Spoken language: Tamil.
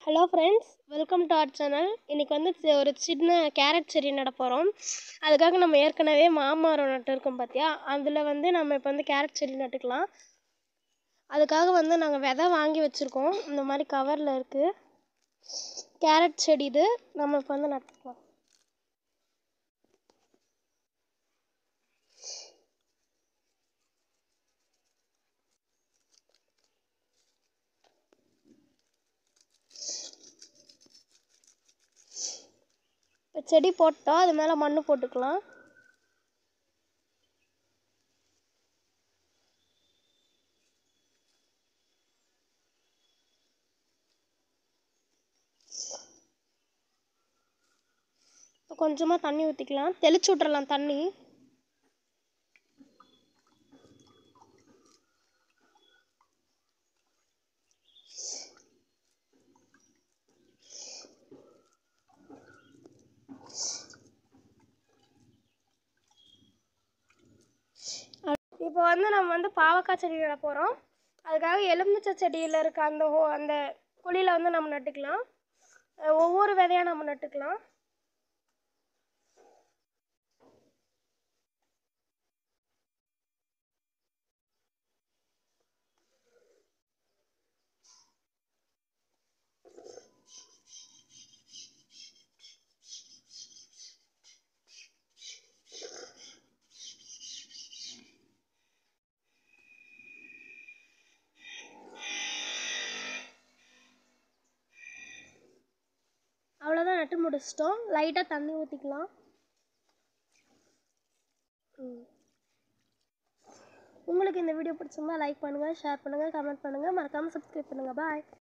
hello friends welcome to our channel இன்றைக்கி வந்து சி- ஒரு சின்ன கேரட் செடி நட போகிறோம் அதுக்காக நம்ம ஏற்கனவே மாமரம் நட்டுருக்கோம் பார்த்தியா அதில் வந்து நம்ம இப்போ வந்து கேரட் செடி நட்டுக்கலாம் அதுக்காக வந்து நாங்கள் விதை வாங்கி வச்சுருக்கோம் இந்த மாதிரி கவரில் இருக்குது கேரட் செடி இது நம்ம இப்போ வந்து நட்டுக்கலாம் இப்போ செடி போட்டோம் அது மேலே மண் போட்டுக்கலாம் இப்போ கொஞ்சமாக தண்ணி ஊற்றிக்கலாம் தெளிச்சு விட்றலாம் தண்ணி இப்போ வந்து நம்ம வந்து பாவக்காய் செடி நட போகிறோம் அதுக்காக எலுமிச்சை செடியில் இருக்க அந்த ஹோ அந்த குழியில் வந்து நம்ம நட்டுக்கலாம் அஹ் ஒவ்வொரு விதையாக நம்ம நட்டுக்கலாம் அவ்வளோதான் நட்டு முடிச்சிட்டோம் லைட்டாக தண்ணி ஊற்றிக்கலாம் உங்களுக்கு இந்த வீடியோ பிடிச்சிருந்தா லைக் பண்ணுங்கள் ஷேர் பண்ணுங்கள் கமெண்ட் பண்ணுங்கள் மறக்காமல் சப்ஸ்கிரைப் பண்ணுங்கள் பாய்